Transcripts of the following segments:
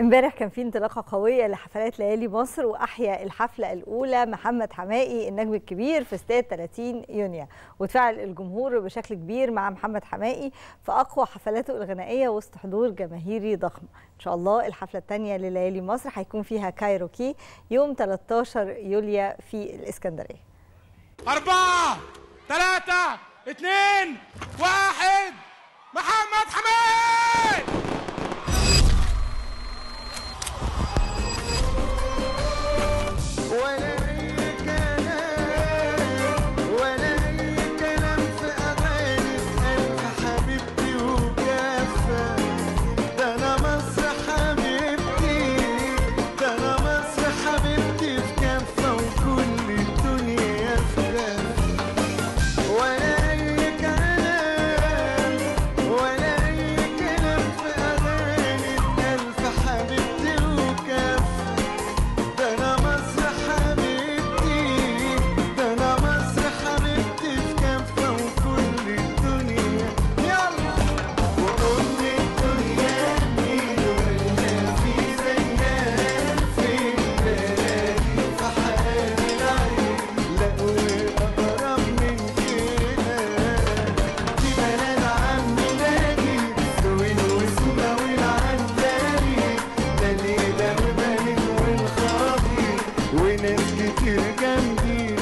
امبارح كان في انطلاقه قويه لحفلات ليالي مصر واحيا الحفله الاولى محمد حمائي النجم الكبير في استاد 30 يونيو وتفاعل الجمهور بشكل كبير مع محمد حمائي في اقوى حفلاته الغنائيه وسط حضور جماهيري ضخم ان شاء الله الحفله الثانيه لليالي مصر هيكون فيها كايروكي يوم 13 يوليو في الاسكندريه أربعة ثلاثة اثنين واحد محمد حماد ولا أي كلام ولا أي كلام في أغاني ألف حبيبتي وكفى ده أنا مصر حبيبتي ده أنا مصر حبيبتي في كفة وكل الدنيا في كفة ولا أي كلام ولا أي كلام في أغاني ألف حبيبتي وكفى ده انا مصر حبيبتي ده انا مصر حبيبتي في كفه وكل الدنيا يلا وام الدنيا مين ولا في زيها في بلادي في حال العين لا واقرب من كده دي بلد عمي ناجي سوين وسوبة والعنداري ده ليلة وبنت والخاطي وناس كتير جنبي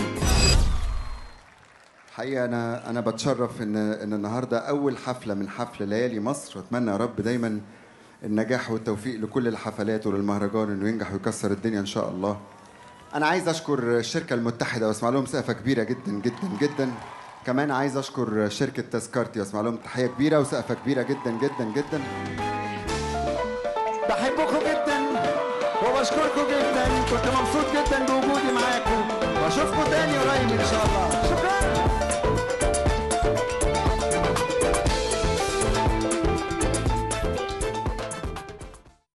حقيقة أنا أنا بتشرف إن إن النهاردة أول حفلة من حفل ليالي مصر وأتمنى يا رب دايما النجاح والتوفيق لكل الحفلات وللمهرجان إنه ينجح ويكسر الدنيا إن شاء الله. أنا عايز أشكر الشركة المتحدة وأسمع لهم سقفة كبيرة جدا جدا جدا. كمان عايز أشكر شركة تذكرتي وأسمع لهم تحية كبيرة وسقفة كبيرة جدا جدا جدا. بحبكم جدا وبشكركم جدا كنت مبسوط جدا بوجودي معاكم واشوفكم تاني قريب ان شاء الله